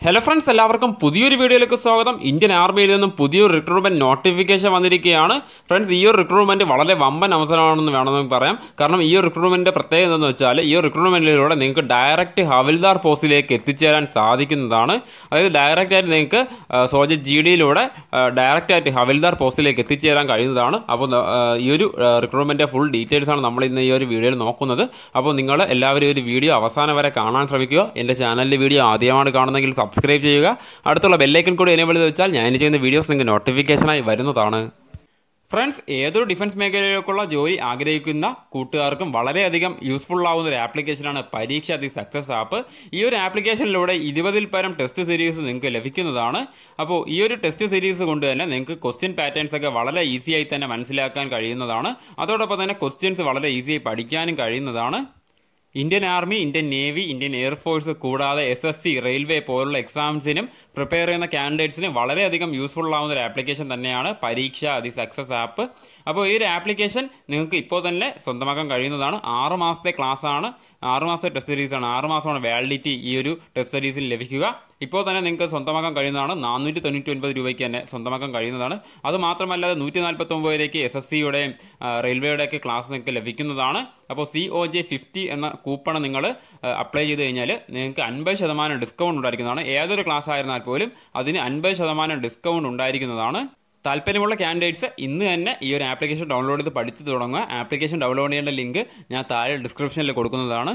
hello friends എല്ലാവർക്കും പുതിയൊരു വീഡിയോയിലേക്ക് സ്വാഗതം ഇന്ത്യൻ ആർമിയിൽ നിന്നും പുതിയൊരു റിക്രൂട്ട്മെന്റ് നോട്ടിഫിക്കേഷൻ വന്നിരിക്കുകയാണ് ഫ്രണ്ട്സ് ഈ ഒരു റിക്രൂട്ട്മെന്റ് വളരെ വമ്പൻ അവസരമാണെന്ന് വേണമെന്ന് പറയാം കാരണം ഈ ഒരു റിക്രൂട്ട്മെന്റിന്റെ പ്രത്യേകത എന്താണെന്ന് വെച്ചാൽ ഈ ഒരു റിക്രൂട്ട്മെന്റിലൂടെ നിങ്ങൾക്ക് ഡയറക്റ്റ് ഹവിൽദാർ പോസ്റ്റിലേക്ക് എത്തിച്ചേരാൻ സാധിക്കുന്നതാണ് അതായത് ഡയറക്റ്റ് ആയിട്ട് നിങ്ങൾക്ക് സോജ ജി ഡിയിലൂടെ ഡയറക്റ്റ് ആയിട്ട് ഹവിൽദാർ പോസ്റ്റിലേക്ക് എത്തിച്ചേരാൻ കഴിയുന്നതാണ് അപ്പോൾ ആ, ഈ ഒരു റിക്രൂട്ട്മെന്റ് ഫുൾ ഡീറ്റെയിൽസ് ആണ് നമ്മൾ ഇന്ന് ഈ ഒരു വീഡിയോയിൽ നോക്കുന്നത് അപ്പോൾ നിങ്ങൾ എല്ലാവരും ഈ ഒരു വീഡിയോ അവസാനം വരെ കാണാൻ ശ്രമിക്കുക എൻ്റെ ചാനലിലെ വീഡിയോ ആദ്യമാണ് കാണുന്നതെങ്കിൽ സബ്സ്ക്രൈബ് ചെയ്യുക അടുത്തുള്ള ബെല്ലൈക്കൺ കൂടി എനേബിൾ ചെയ്ത് വെച്ചാൽ ഞാൻ ചെയ്യുന്ന വീഡിയോസ് നിങ്ങൾക്ക് നോട്ടിഫിക്കേഷനായി വരുന്നതാണ് ഫ്രണ്ട്സ് ഏതൊരു ഡിഫൻസ് മേഖലയിലേക്കുള്ള ജോലി ആഗ്രഹിക്കുന്ന കൂട്ടുകാർക്കും വളരെയധികം യൂസ്ഫുൾ ആവുന്ന ഒരു ആപ്ലിക്കേഷനാണ് പരീക്ഷ ദി സക്സസ് ആപ്പ് ഈ ഒരു ആപ്ലിക്കേഷനിലൂടെ ഇരുപതിൽ പരം ടെസ്റ്റ് സീരീസ് നിങ്ങൾക്ക് ലഭിക്കുന്നതാണ് അപ്പോൾ ഈ ഒരു ടെസ്റ്റ് സീരീസ് കൊണ്ട് തന്നെ നിങ്ങൾക്ക് ക്വസ്റ്റ്യൻ പാറ്റേൺസ് ഒക്കെ വളരെ ഈസിയായി തന്നെ മനസ്സിലാക്കാൻ കഴിയുന്നതാണ് അതോടൊപ്പം തന്നെ ക്വസ്റ്റ്യൻസ് വളരെ ഈസിയായി പഠിക്കാനും കഴിയുന്നതാണ് Indian army Indian navy Indian air force കൂടാതെ എസ് എസ് സി റെയിൽവേ പോലുള്ള എക്സാംസിനും പ്രിപ്പയർ ചെയ്യുന്ന കാൻഡിഡേറ്റ്സിനും വളരെയധികം യൂസ്ഫുൾ ആവുന്ന ഒരു ആപ്ലിക്കേഷൻ തന്നെയാണ് പരീക്ഷ ദി സക്സസ് ആപ്പ് അപ്പോൾ ഈ ഒരു ആപ്ലിക്കേഷൻ നിങ്ങൾക്ക് ഇപ്പോൾ തന്നെ സ്വന്തമാക്കാൻ കഴിയുന്നതാണ് ആറ് മാസത്തെ ക്ലാസ് ആണ് ആറ് മാസത്തെ ടെസ്റ്റ് സീരീസ് ആണ് ആറ് മാസമാണ് വാലിഡിറ്റി ഈ ഒരു ടെസ്റ്റ് സീരീസിൽ ലഭിക്കുക ഇപ്പോൾ തന്നെ നിങ്ങൾക്ക് സ്വന്തമാക്കാൻ കഴിയുന്നതാണ് നാനൂറ്റി തൊണ്ണൂറ്റി ഒൻപത് രൂപയ്ക്ക് തന്നെ സ്വന്തമാക്കാൻ കഴിയുന്നതാണ് അത് മാത്രമല്ലാതെ നൂറ്റി നാൽപ്പത്തി ഒമ്പതിലേക്ക് എസ് എസ് സിയുടെയും റെയിൽവേയുടെയൊക്കെ ക്ലാസ് നിങ്ങൾക്ക് ലഭിക്കുന്നതാണ് അപ്പോൾ സി ഒ ജെ ഫിഫ്റ്റി എന്ന കൂപ്പൺ നിങ്ങൾ അപ്ലൈ ചെയ്ത് കഴിഞ്ഞാൽ നിങ്ങൾക്ക് അൻപത് ശതമാനം ഡിസ്കൗണ്ട് ഉണ്ടായിരിക്കുന്നതാണ് ഏതൊരു ക്ലാസ് ആയിരുന്നാൽ പോലും അതിന് അൻപത് ശതമാനം ഡിസ്കൗണ്ട് ഉണ്ടായിരിക്കുന്നതാണ് താല്പര്യമുള്ള കാൻഡിഡേറ്റ്സ് ഇന്ന് തന്നെ ഈ ഒരു ആപ്ലിക്കേഷൻ ഡൗൺലോഡ് ചെയ്ത് പഠിച്ചു തുടങ്ങുക ആപ്ലിക്കേഷൻ ഡൗൺലോഡ് ചെയ്യേണ്ട ലിങ്ക് ഞാൻ താഴെ ഡിസ്ക്രിപ്ഷനിൽ കൊടുക്കുന്നതാണ്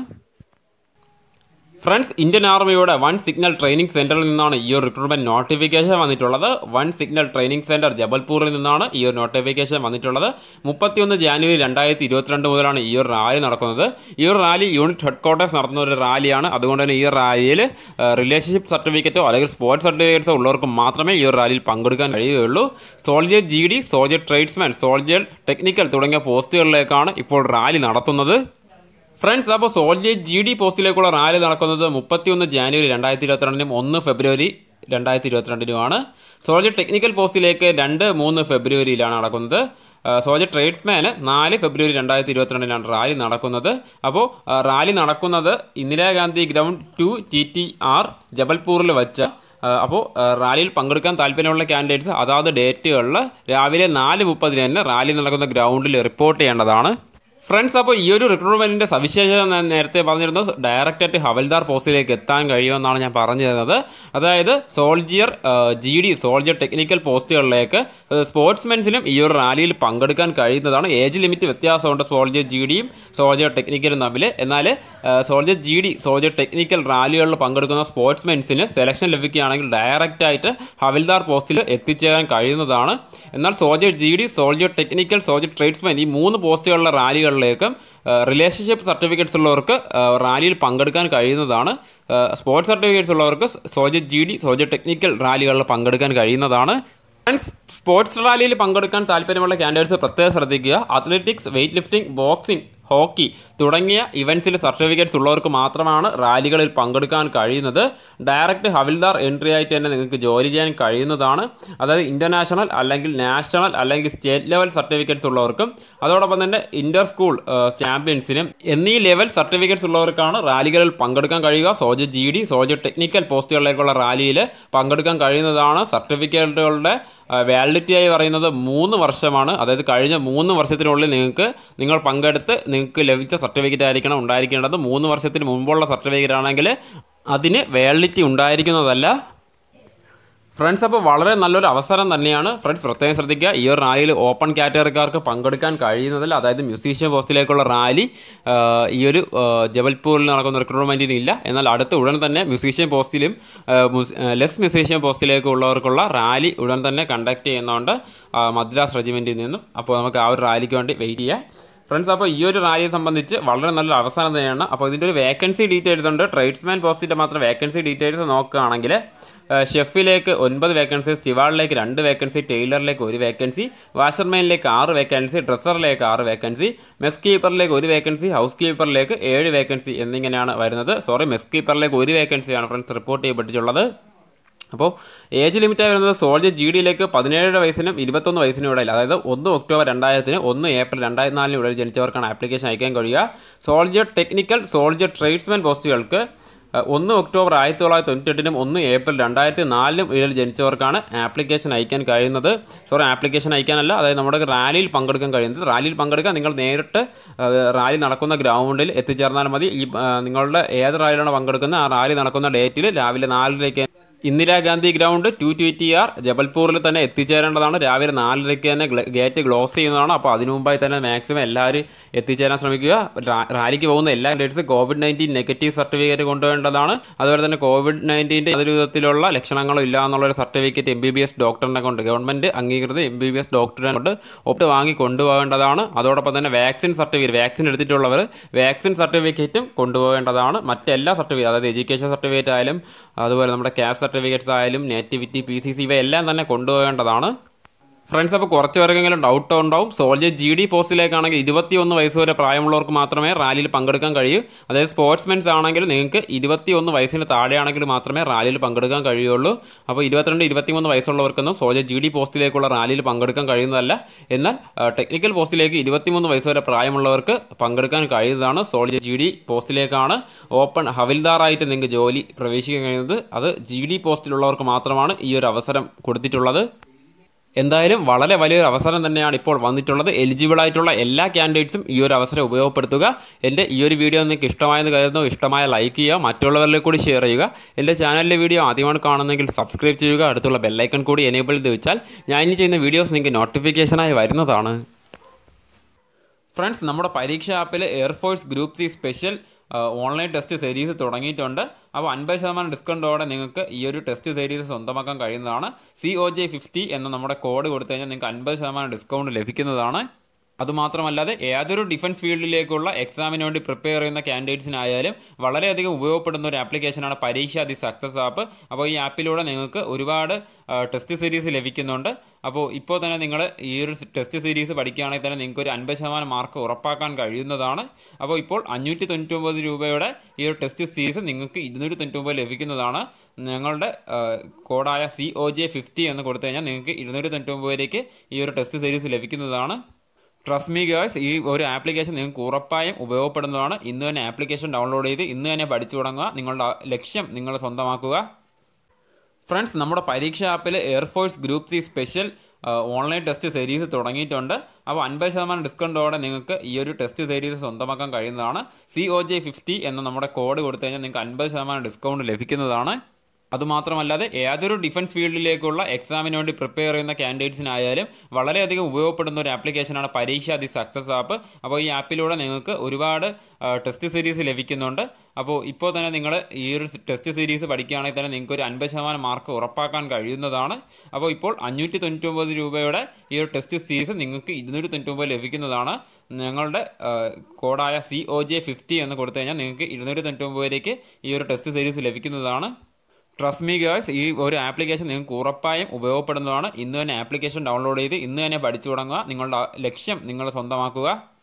ഫ്രണ്ട്സ് ഇന്ത്യൻ ആർമിയുടെ വൺ സിഗ്നൽ ട്രെയിനിങ് സെന്ററിൽ നിന്നാണ് ഈ ഒരു റിക്രൂട്ട്മെന്റ് നോട്ടിഫിക്കേഷൻ വന്നിട്ടുള്ളത് വൺ സിഗ്നൽ ട്രെയിനിങ് സെന്റർ ജബൽപൂരിൽ നിന്നാണ് ഈ ഒരു നോട്ടിഫിക്കേഷൻ വന്നിട്ടുള്ളത് മുപ്പത്തിയൊന്ന് ജാനുവരി രണ്ടായിരത്തി ഇരുപത്തിരണ്ട് മുതലാണ് ഈ ഒരു റാലി നടക്കുന്നത് ഈ ഒരു റാലി യൂണിറ്റ് ഹെഡ് ക്വാർട്ടേഴ്സ് നടത്തുന്ന ഒരു റാലിയാണ് അതുകൊണ്ട് തന്നെ ഈ റാലിയിൽ റിലേഷൻഷിപ്പ് സർട്ടിഫിക്കറ്റോ അല്ലെങ്കിൽ സ്പോർട്സ് സർട്ടിഫിക്കറ്റ്സോ ഉള്ളവർക്ക് മാത്രമേ ഈ ഒരു റാലിയിൽ പങ്കെടുക്കാൻ കഴിയുകയുള്ളൂ soldier G D soldier tradesman soldier technical തുടങ്ങിയ പോസ്റ്റുകളിലേക്കാണ് ഇപ്പോൾ റാലി നടത്തുന്നത് ഫ്രണ്ട്സ് അപ്പോൾ സോൾജിയർ ജി ഡി പോസ്റ്റിലേക്കുള്ള റാലി നടക്കുന്നത് മുപ്പത്തിയൊന്ന് ജാനുവരി രണ്ടായിരത്തി ഇരുപത്തിരണ്ടിനും ഒന്ന് ഫെബ്രുവരി രണ്ടായിരത്തി ഇരുപത്തിരണ്ടിനുമാണ് സോൾജിയർ ടെക്നിക്കൽ പോസ്റ്റിലേക്ക് രണ്ട് മൂന്ന് ഫെബ്രുവരിയിലാണ് നടക്കുന്നത് ആ, സോൾജിയർ ട്രേഡ്സ്മാന് നാല് ഫെബ്രുവരി രണ്ടായിരത്തി ഇരുപത്തിരണ്ടിനാണ് റാലി നടക്കുന്നത് അപ്പോൾ ആ, റാലി നടക്കുന്നത് Indira Gandhi ground two T T R ജബൽപൂരിൽ വെച്ച് അപ്പോൾ റാലിയിൽ പങ്കെടുക്കാൻ താല്പര്യമുള്ള കാൻഡിഡേറ്റ്സ് അതാത് ഡേറ്റുകളിൽ രാവിലെ നാല് മുപ്പതിന് തന്നെ റാലി നടക്കുന്ന ഗ്രൗണ്ടിൽ റിപ്പോർട്ട് ചെയ്യേണ്ടതാണ് ഫ്രണ്ട്സ് അപ്പോൾ ഈ ഒരു റിക്രൂട്ട്മെന്റിന്റെ സവിശേഷത ഞാൻ നേരത്തെ പറഞ്ഞിരുന്നത് ഡയറക്റ്റ് ആയിട്ട് ഹവൽദാർ പോസ്റ്റിലേക്ക് എത്താൻ കഴിയുമെന്നാണ് ഞാൻ പറഞ്ഞു തരുന്നത് അതായത് soldier G D soldier technical പോസ്റ്റുകളിലേക്ക് സ്പോർട്സ്മെൻസിനും ഈ ഒരു റാലിയിൽ പങ്കെടുക്കാൻ കഴിയുന്നതാണ് ഏജ് ലിമിറ്റ് വ്യത്യാസമുണ്ട് സോൾജിയർ ജി ഡിയും സോൾജിയർ ടെക്നിക്കലും തമ്മിൽ എന്നാൽ soldier G D soldier technical റാലികളിൽ പങ്കെടുക്കുന്ന സ്പോർട്സ്മെൻസിന് സെലക്ഷൻ ലഭിക്കുകയാണെങ്കിൽ ഡയറക്റ്റ് ആയിട്ട് ഹവിൽദാർ പോസ്റ്റിൽ എത്തിച്ചേരാൻ കഴിയുന്നതാണ് എന്നാൽ soldier G D soldier technical soldier tradesman ഈ മൂന്ന് പോസ്റ്റുകളിലെ റാലികളിലേക്കും റിലേഷൻഷിപ്പ് സർട്ടിഫിക്കറ്റ്സ് ഉള്ളവർക്ക് ആ, റാലിയിൽ പങ്കെടുക്കാൻ കഴിയുന്നതാണ് സ്പോർട്സ് സർട്ടിഫിക്കറ്റ്സ് ഉള്ളവർക്ക് soldier G D soldier technical റാലികളിൽ പങ്കെടുക്കാൻ കഴിയുന്നതാണ് ഫ്രണ്ട്സ് സ്പോർട്സ് റാലിയിൽ പങ്കെടുക്കാൻ താല്പര്യമുള്ള കാൻഡിഡേറ്റ്സ് പ്രത്യേകം ശ്രദ്ധിക്കുക athletics weightlifting boxing hockey തുടങ്ങിയ ഇവൻസിൽ സർട്ടിഫിക്കറ്റ്സ് ഉള്ളവർക്ക് മാത്രമാണ് റാലികളിൽ പങ്കെടുക്കാൻ കഴിയുന്നത് ഡയറക്റ്റ് ഹവിൽദാർ എൻട്രി ആയിട്ട് തന്നെ നിങ്ങൾക്ക് ജോലി ചെയ്യാൻ കഴിയുന്നതാണ് അതായത് ഇൻ്റർനാഷണൽ അല്ലെങ്കിൽ നാഷണൽ അല്ലെങ്കിൽ സ്റ്റേറ്റ് ലെവൽ സർട്ടിഫിക്കറ്റ്സ് ഉള്ളവർക്കും അതോടൊപ്പം തന്നെ ഇൻ്റർ സ്കൂൾ ചാമ്പ്യൻസിനും എന്നീ ലെവൽ സർട്ടിഫിക്കറ്റ്സ് ഉള്ളവർക്കാണ് റാലികളിൽ പങ്കെടുക്കാൻ കഴിയുക Soja G D Soja technical പോസ്റ്റുകളിലേക്കുള്ള റാലിയിൽ പങ്കെടുക്കാൻ കഴിയുന്നതാണ് സർട്ടിഫിക്കറ്റുകളുടെ വാലിഡിറ്റി ആയി പറയുന്നത് മൂന്ന് വർഷമാണ് അതായത് കഴിഞ്ഞ മൂന്ന് വർഷത്തിനുള്ളിൽ നിങ്ങൾക്ക് നിങ്ങൾ പങ്കെടുത്ത് നിങ്ങൾക്ക് ലഭിച്ച സർട്ടിഫിക്കറ്റ് ആയിരിക്കണം ഉണ്ടായിരിക്കേണ്ടത് മൂന്ന് വർഷത്തിന് മുമ്പുള്ള സർട്ടിഫിക്കറ്റ് ആണെങ്കിൽ അതിന് വാലിഡിറ്റി ഉണ്ടായിരിക്കുന്നതല്ല ഫ്രണ്ട്സ് അപ്പോൾ വളരെ നല്ലൊരു അവസരം തന്നെയാണ് ഫ്രണ്ട്സ് പ്രത്യേകം ശ്രദ്ധിക്കുക ഈ ഒരു റാലിയിൽ ഓപ്പൺ കാറ്റഗറിക്കാർക്ക് പങ്കെടുക്കാൻ കഴിയുന്നതിൽ അതായത് മ്യൂസീഷ്യൻ പോസ്റ്റിലേക്കുള്ള റാലി ആ, ഈ ഒരു ആ, ജബൽപൂരിൽ നടക്കുന്ന റിക്രൂട്ട്മെൻറ്റിന് ഇല്ല എന്നാൽ അടുത്ത ഉടൻ തന്നെ മ്യൂസീഷ്യൻ പോസ്റ്റിലും ആ, മ്യൂസ്- ആ, ലെസ് മ്യൂസീഷ്യൻ പോസ്റ്റിലേക്ക് ഉള്ളവർക്കുള്ള റാലി ഉടൻ തന്നെ കണ്ടക്ട് ചെയ്യുന്നുണ്ട് ആ, മദ്രാസ് റെജിമെൻറ്റിൽ നിന്നും അപ്പോൾ നമുക്ക് ആ ഒരു റാലിക്ക് വേണ്ടി വെയിറ്റ് ചെയ്യാം ഫ്രണ്ട്സ് അപ്പോൾ ഈ ഒരു റാലിയെ സംബന്ധിച്ച് വളരെ നല്ലൊരു അവസരം തന്നെയാണ് അപ്പോൾ ഇതിൻ്റെ ഒരു വേക്കൻസി ഡീറ്റെയിൽസ് ഉണ്ട് ട്രേഡ്സ്മാൻ പോസ്റ്റിൻ്റെ മാത്രം വേക്കൻസി ഡീറ്റെയിൽസ് നോക്കുകയാണെങ്കിൽ ഏഹ്, ഷെഫിലേക്ക് ഒൻപത് വേക്കൻസി സ്റ്റിവാളിലേക്ക് രണ്ട് വേക്കൻസി ടൈലറിലേക്ക് ഒരു വേക്കൻസി വാഷർമാനിലേക്ക് ആറ് വേക്കൻസി ഡ്രസ്സറിലേക്ക് ആറ് വേക്കൻസി മെസ് കീപ്പറിലേക്ക് ഒരു വേക്കൻസി ഹൗസ് കീപ്പറിലേക്ക് ഏഴ് വേക്കൻസി എന്നിങ്ങനെയാണ് വരുന്നത് സോറി മെസ് കീപ്പറിലേക്ക് ഒരു വേക്കൻസിയാണ് ഫ്രണ്ട്സ് റിപ്പോർട്ട് ചെയ്യപ്പെട്ടിട്ടുള്ളത് അപ്പോൾ ഏജ് ലിമിറ്റായി വരുന്നത് സോൾജർ ജി ഡിയിലേക്ക് പതിനേഴ് വയസ്സിനും ഇരുപത്തൊന്ന് വയസ്സിനും ഇടയിൽ അതായത് ഒന്ന് ഒക്ടോബർ രണ്ടായിരത്തിന് ഒന്ന് ഏപ്രിൽ രണ്ടായിരത്തി നാലിന് ഇടയിൽ ജനിച്ചവർക്കാണ് ആപ്ലിക്കേഷൻ അയക്കാൻ കഴിയുക സോൾജർ ടെക്നിക്കൽ സോൾജർ ട്രേഡ്സ്മാൻ പോസ്റ്റുകൾക്ക് അഹ് ഒന്ന് ഒക്ടോബർ ആയിരത്തി തൊള്ളായിരത്തി തൊണ്ണൂറ്റെട്ടിനും ഒന്ന് ഏപ്രിൽ രണ്ടായിരത്തി നാലിലും ഇതിൽ ജനിച്ചവർക്കാണ് ആപ്ലിക്കേഷൻ അയക്കാൻ കഴിയുന്നത് സോറി ആപ്ലിക്കേഷൻ അയക്കാനല്ല അതായത് നമ്മുടെ റാലിയിൽ പങ്കെടുക്കാൻ കഴിയുന്നത് റാലിയിൽ പങ്കെടുക്കാൻ നിങ്ങൾ നേരിട്ട് അഹ് റാലി നടക്കുന്ന ഗ്രൗണ്ടിൽ എത്തിച്ചേർന്നാൽ മതി ഈ അഹ് നിങ്ങളുടെ ഏത് റാലിയിലാണ് പങ്കെടുക്കുന്നത് ആ റാലി നടക്കുന്ന ഡേറ്റിൽ രാവിലെ നാലിലേക്ക് Indira Gandhi ground two twenty R ജബൽപൂരിൽ തന്നെ എത്തിച്ചേരേണ്ടതാണ് രാവിലെ നാലരയ്ക്ക് തന്നെ ഗ്ല- ഗേറ്റ് ക്ലോസ് ചെയ്യുന്നതാണ് അപ്പോൾ അതിനു മുമ്പായി തന്നെ മാക്സിമം എല്ലാവരും എത്തിച്ചേരാൻ ശ്രമിക്കുക റാ- റാലിക്ക് പോകുന്ന എല്ലാ candidates covid nineteen negative certificate കൊണ്ടുവേണ്ടതാണ് അതുപോലെ തന്നെ കോവിഡ് നയൻറ്റീൻ്റെ യാതൊരു വിധത്തിലുള്ള ലക്ഷണങ്ങളും ഇല്ല എന്നുള്ളൊരു certificate M B B S ഡോക്ടറിനെ കൊണ്ട് ഗവൺമെൻറ് അംഗീകൃത എം ബി ബി എസ് ഡോക്ടറിനെ കൊണ്ട് ഒപ്പിട്ട് വാങ്ങി കൊണ്ടുപോകേണ്ടതാണ് അതോടൊപ്പം തന്നെ വാക്സിൻ സർട്ടിഫിക്കറ്റ് വാക്സിൻ എടുത്തിട്ടുള്ളവർ വാക്സിൻ സർട്ടിഫിക്കറ്റും കൊണ്ടുപോകേണ്ടതാണ് മറ്റെല്ലാ സർട്ടിഫിക്കറ്റ് അതായത് എഡ്യൂക്കേഷൻ സർട്ടിഫിക്കറ്റ് ആയാലും അതുപോലെ നമ്മുടെ കാസ്റ്റ് സർട്ടിഫിക്കറ്റ്സ് ആയാലും നേറ്റിവിറ്റി പി സി സി ഇവയെല്ലാം തന്നെ കൊണ്ടുപോകേണ്ടതാണ് ഫ്രണ്ട്സ് അപ്പോൾ കുറച്ച് പേർക്കെങ്കിലും ഡൗട്ട് ഉണ്ടാവും സോൾജർ ജി ഡി പോസ്റ്റിലേക്കാണെങ്കിൽ ഇരുപത്തിയൊന്ന് വയസ്സ് വരെ പ്രായമുള്ളവർക്ക് മാത്രമേ റാലിയിൽ പങ്കെടുക്കാൻ കഴിയൂ അതായത് സ്പോർട്സ്മെൻസ് ആണെങ്കിൽ നിങ്ങൾക്ക് ഇരുപത്തിയൊന്ന് വയസ്സിന് താഴെയാണെങ്കിൽ മാത്രമേ റാലിയിൽ പങ്കെടുക്കാൻ കഴിയുള്ളൂ അപ്പോൾ ഇരുപത്തിരണ്ട് ഇരുപത്തിമൂന്ന് വയസ്സുള്ളവർക്കൊന്നും സോൾജർ ജി ഡി പോസ്റ്റിലേക്കുള്ള റാലിയിൽ പങ്കെടുക്കാൻ കഴിയുന്നതല്ല എന്നാൽ ടെക്നിക്കൽ പോസ്റ്റിലേക്ക് ഇരുപത്തിമൂന്ന് വയസ്സ് വരെ പ്രായമുള്ളവർക്ക് പങ്കെടുക്കാൻ കഴിയുന്നതാണ് സോൾജർ ജി ഡി പോസ്റ്റിലേക്കാണ് ഓപ്പൺ ഹവിൽദാറായിട്ട് നിങ്ങൾക്ക് ജോലി പ്രവേശിക്കാൻ കഴിയുന്നത് അത് ജി ഡി പോസ്റ്റിലുള്ളവർക്ക് മാത്രമാണ് ഈ ഒരു അവസരം കൊടുത്തിട്ടുള്ളത് എന്തായാലും വളരെ വലിയൊരു അവസരം തന്നെയാണ് ഇപ്പോൾ വന്നിട്ടുള്ളത് എലിജിബിൾ ആയിട്ടുള്ള എല്ലാ കാൻഡിഡേറ്റ്സും ഈ ഒരു അവസരം ഉപയോഗപ്പെടുത്തുക എൻ്റെ ഈ ഒരു വീഡിയോ നിങ്ങൾക്ക് ഇഷ്ടമായെന്ന് കരുതുന്നു ഇഷ്ടമായ ലൈക്ക് ചെയ്യുക മറ്റുള്ളവരിലേക്ക് കൂടി ഷെയർ ചെയ്യുക എൻ്റെ ചാനലിലെ വീഡിയോ ആദ്യമാണ് കാണുന്നതെങ്കിൽ സബ്സ്ക്രൈബ് ചെയ്യുക അടുത്തുള്ള ബെല്ലൈക്കൺ കൂടി എനേബിൾ ചെയ്ത് വെച്ചാൽ ഞാൻ ഇനി ചെയ്യുന്ന വീഡിയോസ് നിങ്ങൾക്ക് നോട്ടിഫിക്കേഷനായി വരുന്നതാണ് ഫ്രണ്ട്സ് നമ്മുടെ പരീക്ഷ ആപ്പിൽ air force group C special online test series തുടങ്ങിയിട്ടുണ്ട് അപ്പോൾ അൻപത് ശതമാനം ഡിസ്കൗണ്ടോടെ നിങ്ങൾക്ക് ഈ ഒരു ടെസ്റ്റ് സീരീസ് സ്വന്തമാക്കാൻ കഴിയുന്നതാണ് സി ഒ ജെ ഫിഫ്റ്റി എന്ന നമ്മുടെ കോഡ് കൊടുത്തു കഴിഞ്ഞാൽ നിങ്ങൾക്ക് അൻപത് ശതമാനം ഡിസ്കൗണ്ട് ലഭിക്കുന്നതാണ് അതുമാത്രമല്ലാതെ ഏതൊരു ഡിഫൻസ് ഫീൽഡിലേക്കുള്ള എക്സാമിന് വേണ്ടി പ്രിപ്പയർ ചെയ്യുന്ന കാൻഡിഡേറ്റ്സിനായാലും വളരെയധികം ഉപയോഗപ്പെടുന്ന ഒരു ആപ്ലിക്കേഷനാണ് പരീക്ഷ ദി സക്സസ് ആപ്പ് അപ്പോൾ ഈ ആപ്പിലൂടെ നിങ്ങൾക്ക് ഒരുപാട് ടെസ്റ്റ് സീരീസ് ലഭിക്കുന്നുണ്ട് അപ്പോൾ ഇപ്പോൾ തന്നെ നിങ്ങൾ ഈ ഒരു ടെസ്റ്റ് സീരീസ് പഠിക്കുകയാണെങ്കിൽ തന്നെ നിങ്ങൾക്ക് ഒരു അൻപത് ശതമാനം മാർക്ക് ഉറപ്പാക്കാൻ കഴിയുന്നതാണ് അപ്പോൾ ഇപ്പോൾ അഞ്ഞൂറ്റി തൊണ്ണൂറ്റൊമ്പത് രൂപയുടെ ഈ ഒരു ടെസ്റ്റ് സീരീസ് നിങ്ങൾക്ക് ഇരുന്നൂറ്റി തൊണ്ണൂറ്റൊമ്പത് ലഭിക്കുന്നതാണ് ഞങ്ങളുടെ കോഡായ സി ഒ ജെ ഫിഫ്റ്റി എന്ന് കൊടുത്തു കഴിഞ്ഞാൽ നിങ്ങൾക്ക് ഇരുന്നൂറ്റി തൊണ്ണൂറ്റൊമ്പതിലേക്ക് ഈ ഒരു ടെസ്റ്റ് സീരീസ് ലഭിക്കുന്നതാണ് ട്രസ്റ്റ് മീ ഗേഴ്സ് ഈ ഒരു ആപ്ലിക്കേഷൻ നിങ്ങൾക്ക് ഉറപ്പായും ഉപയോഗപ്പെടുന്നതാണ് ഇന്ന് തന്നെ ആപ്ലിക്കേഷൻ ഡൗൺലോഡ് ചെയ്ത് ഇന്ന് തന്നെ പഠിച്ചു തുടങ്ങുക നിങ്ങളുടെ ലക്ഷ്യം നിങ്ങൾ സ്വന്തമാക്കുക ഫ്രണ്ട്സ് നമ്മുടെ പരീക്ഷ ആപ്പിൽ air force group C special online test series തുടങ്ങിയിട്ടുണ്ട് അപ്പോൾ അൻപത് ശതമാനം ഡിസ്കൗണ്ടോടെ നിങ്ങൾക്ക് ഈ ഒരു ടെസ്റ്റ് സീരീസ് സ്വന്തമാക്കാൻ കഴിയുന്നതാണ് സി ഒ ജെ ഫിഫ്റ്റി എന്ന നമ്മുടെ കോഡ് കൊടുത്തു കഴിഞ്ഞാൽ നിങ്ങൾക്ക് അൻപത് ശതമാനം ഡിസ്കൗണ്ട് ലഭിക്കുന്നതാണ് അതുമാത്രമല്ലാതെ ഏതൊരു ഡിഫൻസ് ഫീൽഡിലേക്കുള്ള എക്സാമിന് വേണ്ടി പ്രിപ്പയർ ചെയ്യുന്ന കാൻഡിഡേറ്റ്സിനായാലും വളരെയധികം ഉപയോഗപ്പെടുന്ന ഒരു ആപ്ലിക്കേഷനാണ് പരീക്ഷ ദി സക്സസ് ആപ്പ് അപ്പോൾ ഈ ആപ്പിലൂടെ നിങ്ങൾക്ക് ഒരുപാട് ടെസ്റ്റ് സീരീസ് ലഭിക്കുന്നുണ്ട് അപ്പോൾ ഇപ്പോൾ തന്നെ നിങ്ങൾ ഈ ഒരു ടെസ്റ്റ് സീരീസ് പഠിക്കുകയാണെങ്കിൽ തന്നെ നിങ്ങൾക്ക് ഒരു അൻപത് ശതമാനം മാർക്ക് ഉറപ്പാക്കാൻ കഴിയുന്നതാണ് അപ്പോൾ ഇപ്പോൾ അഞ്ഞൂറ്റി തൊണ്ണൂറ്റൊമ്പത് രൂപയുടെ ഈ ഒരു ടെസ്റ്റ് സീരീസ് നിങ്ങൾക്ക് ഇരുന്നൂറ്റി തൊണ്ണൂറ്റൊമ്പത് ലഭിക്കുന്നതാണ് ഞങ്ങളുടെ കോഡായ സി ഒ ജെ ഫിഫ്റ്റി എന്ന് കൊടുത്തു കഴിഞ്ഞാൽ നിങ്ങൾക്ക് ഇരുന്നൂറ്റി തൊണ്ണൂറ്റൊമ്പതിലേക്ക് ഈ ഒരു ടെസ്റ്റ് സീരീസ് ലഭിക്കുന്നതാണ് ട്രസ്റ്റ് മീ ഗേഴ്സ് ഈ ഒരു ആപ്ലിക്കേഷൻ നിങ്ങൾക്ക് ഉറപ്പായും ഉപയോഗപ്പെടുന്നതാണ് ഇന്ന് തന്നെ ആപ്ലിക്കേഷൻ ഡൗൺലോഡ് ചെയ്ത് ഇന്ന് തന്നെ പഠിച്ചു തുടങ്ങുക നിങ്ങളുടെ ലക്ഷ്യം നിങ്ങൾ സ്വന്തമാക്കുക